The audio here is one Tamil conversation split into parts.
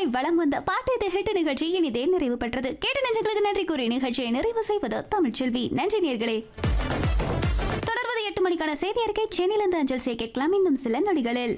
பாடல்களாய் வலம் வந்த பாட்டு இது ஹிட் நிகழ்ச்சி இனிதே நிறைவு பெற்றது கேட்ட நெஞ்சங்களுக்கு நன்றி கூறி நிகழ்ச்சியை நிறைவு செய்வது தமிழ்ச்செல்வி நன்றி நேர்களே தொடர்வது எட்டு மணிக்கான செய்தி அறிக்கை சென்னையிலிருந்து அஞ்சல் சே கேட்கலாம் இன்னும் சில நொடிகளில்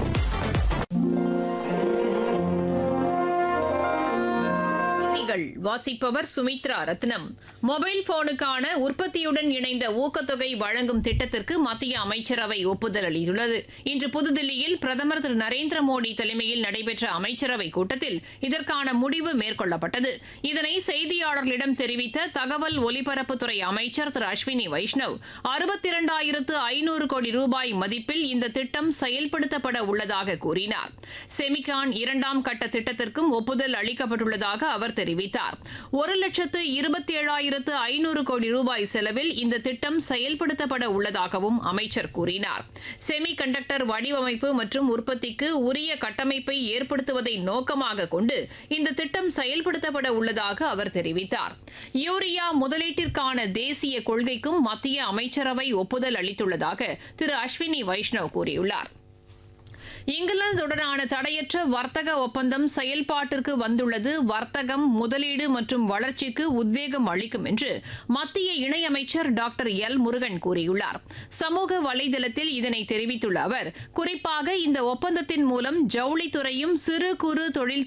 செய்திகள் வாசிப்பவர் சுமித்ரா ரத்னம் மொபைல் போனுக்கான உற்பத்தியுடன் இணைந்த ஊக்கத்தொகை வழங்கும் திட்டத்திற்கு மத்திய அமைச்சரவை ஒப்புதல் அளித்துள்ளது இன்று புதுதில்லியில் பிரதமர் திரு நரேந்திர மோடி தலைமையில் நடைபெற்ற அமைச்சரவை கூட்டத்தில் இதற்கான முடிவு மேற்கொள்ளப்பட்டது இதனை செய்தியாளர்களிடம் தெரிவித்த தகவல் ஒலிபரப்புத்துறை அமைச்சர் திரு அஸ்வினி வைஷ்ணவ் அறுபத்தி இரண்டாயிரத்து ஐநூறு கோடி ரூபாய் மதிப்பில் இந்த திட்டம் செயல்படுத்தப்பட உள்ளதாக கூறினார் செமிகான் இரண்டாம் கட்ட திட்டத்திற்கும் ஒப்புதல் அளிக்கப்பட்டுள்ளதாக அவர் தெரிவித்தார் ஒரு லட்சத்து இருபத்தி ஏழாயிரத்து ஐநூறு கோடி ரூபாய் செலவில் இந்த திட்டம் செயல்படுத்தப்பட உள்ளதாகவும் அமைச்சர் கூறினார் செமி கண்டக்டர் வடிவமைப்பு மற்றும் உற்பத்திக்கு உரிய கட்டமைப்பை ஏற்படுத்துவதை நோக்கமாக கொண்டு இந்த திட்டம் செயல்படுத்தப்பட உள்ளதாக அவர் தெரிவித்தார் யூரியா முதலீட்டிற்கான தேசிய கொள்கைக்கும் மத்திய அமைச்சரவை ஒப்புதல் அளித்துள்ளதாக திரு அஸ்வினி வைஷ்ணவ் கூறியுள்ளார் இங்கிலாந்துடனான தடையற்ற வர்த்தக ஒப்பந்தம் செயல்பாட்டிற்கு வந்துள்ளது வர்த்தகம் முதலீடு மற்றும் வளர்ச்சிக்கு உத்வேகம் அளிக்கும் என்று மத்திய இணையமைச்சர் டாக்டர் எல் முருகன் கூறியுள்ளார் சமூக வலைதளத்தில் இதனை தெரிவித்துள்ள அவர் குறிப்பாக இந்த ஒப்பந்தத்தின் மூலம் ஜவுளித்துறையும் சிறு குறு தொழில்